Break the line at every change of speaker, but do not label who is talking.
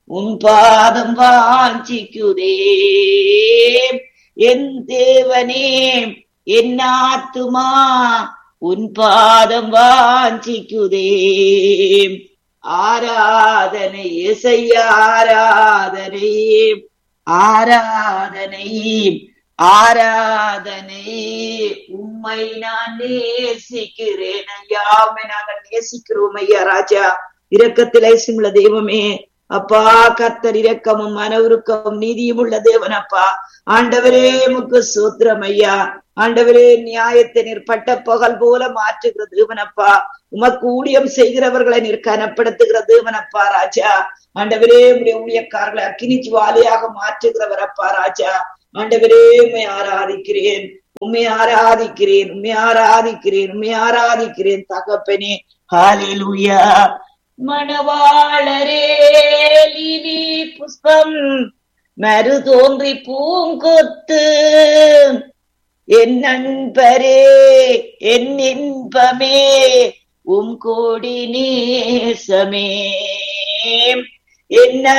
உன் பாதம் வாஞ்சிக்குதே என் தேவனே என் ஆத்துமா உன் பாதம் வாஞ்சிக்குதே ஆராதனை இசைய ஆராதனை ஆராதனை ஆராதனை உம்மை நான் நேசிக்கிறேன் ஐயா உம்மை நாங்கள் நேசிக்கிறோம் ஐயா ராஜா இரக்கத்திலே சிம்ல தெய்வமே அப்பா கர்த்தர் இரக்கமும் மனவுருக்கமும் நீதியும் உள்ள தேவன் அப்பா ஆண்டவரே முக்கு சூத்திரம் ஐயா ஆண்டவரே நியாயத்தை நீர் பட்ட பகல் போல மாற்றுகிற தேவனப்பா உமக்கு ஊழியம் செய்கிறவர்களை நீர் கனப்படுத்துகிற தேவனப்பா ராஜா ஆண்டவரே உடைய ஊழியக்காரர்களை அக்கினி ஜுவாலியாக மாற்றுகிறவரப்பா ராஜா ஆண்டவரே உண்மை ஆராதிக்கிறேன் உண்மை ஆராதிக்கிறேன் உண்மை ஆராதிக்கிறேன் உண்மை ஆராதிக்கிறேன் தகப்பனே ஹாலேலூயா மணவாளரே லிலி புஷ்பம் மறு தோன்றி பூங்கொத்து என் நண்பரே என் இன்பமே உம் கோடி நேசமே என்ன